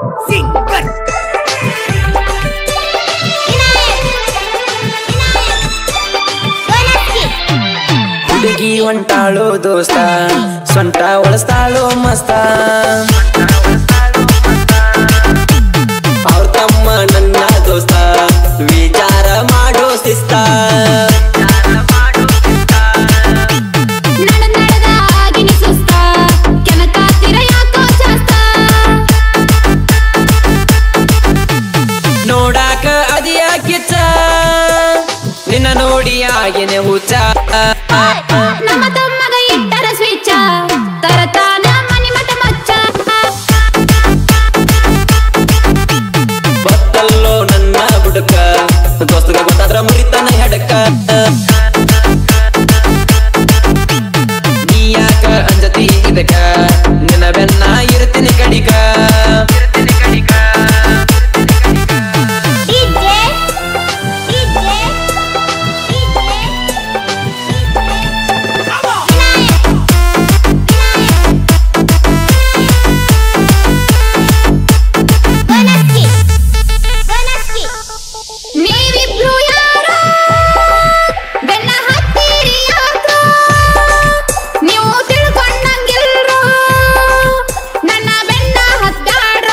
singer ಹುಡುಗಿ ಹೊಂಟಾಳು ದೋಸ್ತ ಸೊಂಟ ಒಳಸ್ತಾಳು ಮಸ್ತ ಅವ್ರ ತಮ್ಮ ನನ್ನ ದೋಸ್ತ ವಿಚಾರ ಮಾಡೋ ಶಿಸ್ತ ನಡ ನಡದ ಆಗಿನಿ ಸುಸ್ತ ಕೆನಕಾತಿರ ಯಾಕೋ ಜಾಸ್ತ ನೋಡಾಕ ಅದಿಯ ಕಿಚ್ಚ ನಿನ್ನ ನೋಡಿ ಆಗೇನೆ ಹುಚ್ಚ ನಮ್ಮ ತಮ್ಮಗ ಇಟ್ಟರ ಸ್ವಿಚ ತರತಾನ ಮನಿ ಮಠ ಮಚ್ಚ ಗೊತ್ತಲ್ಲೋ ನನ್ನ ಬುಡಕ ದೋಸ್ತಗ ಗೊತ್ತಾದ್ರ ಮುರಿತಾನ ಹೆಡಕ ನೀ ಯಾಕ ಅಂಜತಿ ಇದಕ ನಿನ್ನ ಬೆನ್ನ ಇರ್ತೀನಿ ಕಡಿಕ ಡಿಜೆ ಡಿಜೆ ವನಸ್ಕಿ ವನಸ್ಕಿ ನೀವಿಬ್ರು ಯಾರೋ ಬೆನ್ನ ಹತ್ತಿರಿ ಯಾಕೋ ನೀವು ತಿಳ್ಕೊಂಡಂಗಿಲ್ರೋ ನನ್ನ ಬೆನ್ನ ಹತ್ತಾಡ್ರೋ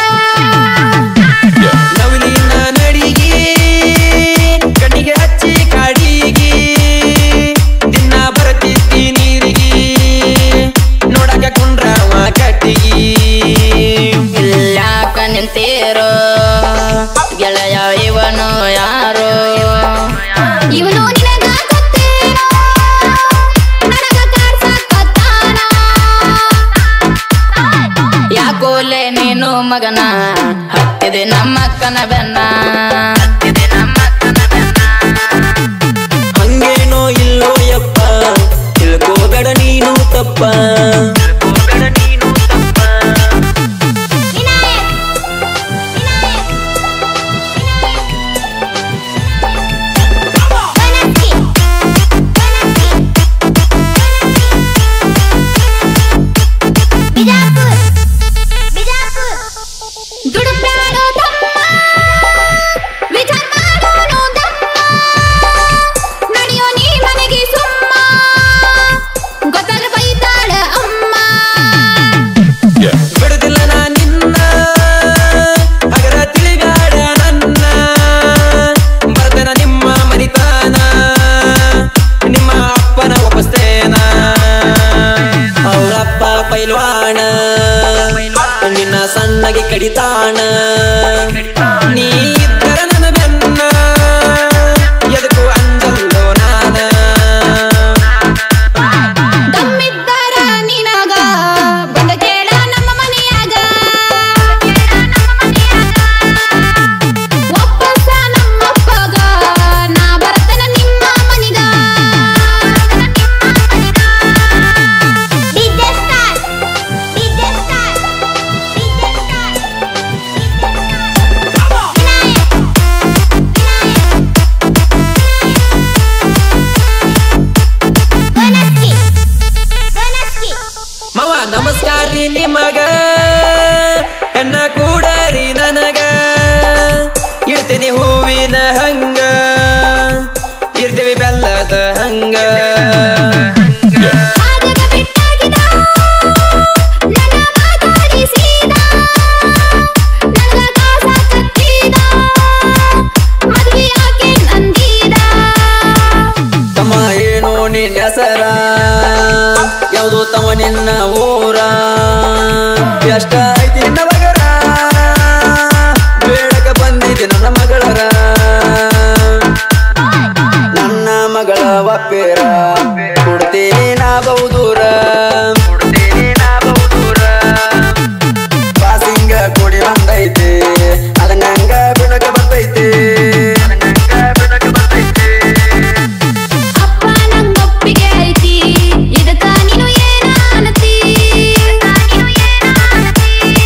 ನವಲಿನ ನಡಿಗೆ ಕಣ್ಣಿಗೆ ಹಚ್ಚಿ ಕಾಡಿಗೆ ದಿನ ಬರತಿತ್ತಿ ನೀರಿಗೆ ನೋಡಕ ಕುಂಡ್ರವ ಕಟ್ಟಿಗೆ ಇಲ್ಯಾಕ ನಿಂತೀರೋ ಗೆಳೆಯ ಇವನು ಯಾರೋ ಇವನು ನಿನಗ ಗೊತ್ತೇನೋ ನನಗ ಕಾಡ್ಸಕತ್ತಾನ ಯಾಕೋಲೆ ನೀನು ಮಗನ ಹತ್ತಿದೆ ನಮ್ಮಕ್ಕನ ಬೆನ್ನ ಹತ್ತಿದೆ ನಮ್ಮಕ್ಕನ ಬೆನ್ನ ಹಂಗೇನೋ ಇಲ್ಲೋ ಯಪ್ಪ ತಿಳ್ಕೋಬೇಡ ನೀನು ತಪ್ಪ ತಿಳ್ಕೋಬೇಡ ನೀನು ತಪ್ಪ ವಿನಾಯಕ್ ವಿನಾಯಕ್ ವನಸ್ಕಿ ವನಸ್ಕಿ ಬಿಜಾಪುರ್ ಬಿಜಾಪುರ್ ದುಡುಬ್ಯಾಡೋ ತಮ್ಮ ವಿಚಾರ ಮಾಡೋನು ದಮ್ಮ ನಡೆಯೋ ನೀ ಮನೆಗೆ ಸುಮ್ಮ ಗೊತ್ತಾಗ ಬೈತಾಳ ಅಮ್ಮ ಬಿಡುದಿಲ್ಲ ನಾ ನಿನ್ನ ಹಗರ ತಿಳಿಗಾಡ ನನ್ನ ಬರ್ತೇನ ನಿಮ್ಮ ಮನಿತಾನ ನಿಮ್ಮ ಅಪ್ಪನ ಒಪ್ಪಸ್ತೇನ ಅವರಪ್ಪ ಪೈಲ್ವಾಣ ನಿನ್ನ ಸಣ್ಣಗೆ ಕಡಿತಾಣ ನೀ ಇದ್ದರ ನನ್ನ ಬೆನ್ನ ಎದಕ್ಕೂ ಅಂಜಲ್ಲೋ ನಾನ ದಮ್ಮಿದ್ದರ ನಿನಗ ಬಂದ ಕೇಳ ನಮ್ಮ ಮನೆಯಾಗ ಒಪ್ಪಸ ನಮ್ಮಪ್ಪಗ ನಾ ಬರ್ತನ ನಿಮ್ಮ ಮನಿಗ DJ star DJ star DJ star ವನಸ್ಕಿ ವನಸ್ಕಿ ಮವ ನಮಸ್ಕಾರಿ ನಿಮಗ ಹೆಣ್ಣ ಕೂಡರಿ ನನಗ ಇರ್ತೀನಿ ಹೂವಿನ ಹಂಗ ಇರ್ತೀವಿ ಬೆಲ್ಲದ ಹಂಗ ಆದಗ ಬಿಟ್ಟಾಗಿದ ನನ್ನ ಮಾತಾಡಿಸಿದ ನನಗ ಕಾಸ ಕತ್ತಿದ ಮದ್ವೆ ಯಾಕೆ ಅಂದಿದ ತಮ್ಮ ಏನೋ ನಿನ್ನ ಹೆಸರ ಯಾವುದು ತಮ್ಮ ನಿನ್ನ ಊರ ಎಷ್ಟ ಐತಿ ನಿನ್ನ ಮಗರ ಬೇಡಕ ಬಂದಿದೆ ನನ್ನ ಮಗಳರ ನನ್ನ ಮಗಳ ಒಪ್ಪೇರ ಕೊಡ್ತೀನಿ ನಾ ಬಹುದೂರ ಕೊಡ್ತೀನಿ ನಾ ಬಹುದೂರ ಪಾಸಿಂಗ ಕೂಡಿ ಬಂದೈತೆ ಅದನ್ನಂಗ ಬಿಡಕ ಬರ್ತೈತೆ ಅದನ್ನಂಗ ಬಿಡಕ ಬರ್ತೈತೆ ಅಪ್ಪ ನಂಗೊಪ್ಪಿಗೆ ಐತಿ ಇದಕ್ಕ ನೀನು ಏನ ಅನ್ನತಿ ನೀನು ಏನ ಅನ್ನತಿ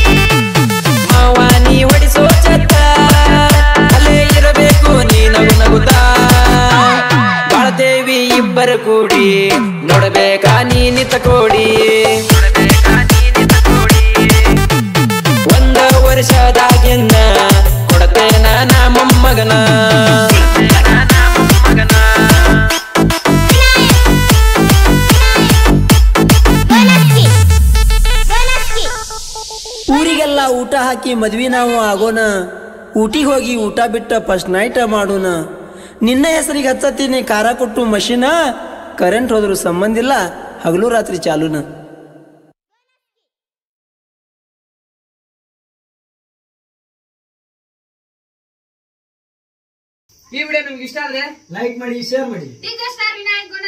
ಊಟ ಹಾಕಿ ಮದ್ವಿ ನಾವು ಆಗೋಣ ಊಟಿಗೆ ಹೋಗಿ ಊಟ ಬಿಟ್ಟ ಫಸ್ಟ್ ನೈಟ್ ಮಾಡೋಣ ನಿನ್ನ ಹೆಸರಿಗೆ ಹಚ್ಚತ್ತೀನಿ ಖಾರ ಕೊಟ್ಟು ಮಷಿನ ಕರೆಂಟ್ ಹೋದ್ರು ಸಂಬಂಧ ಇಲ್ಲ ಹಗಲು ರಾತ್ರಿ ಚಾಲೂನ ಈ ವಿಡಿಯೋ ನಿಮ್ಗೆ ಇಷ್ಟ ಆದ್ರೆ ಲೈಕ್ ಮಾಡಿ ಶೇರ್ ಮಾಡಿ ಡಿಜೆ ಸ್ಟಾರ್ ವಿನಾಯಕ್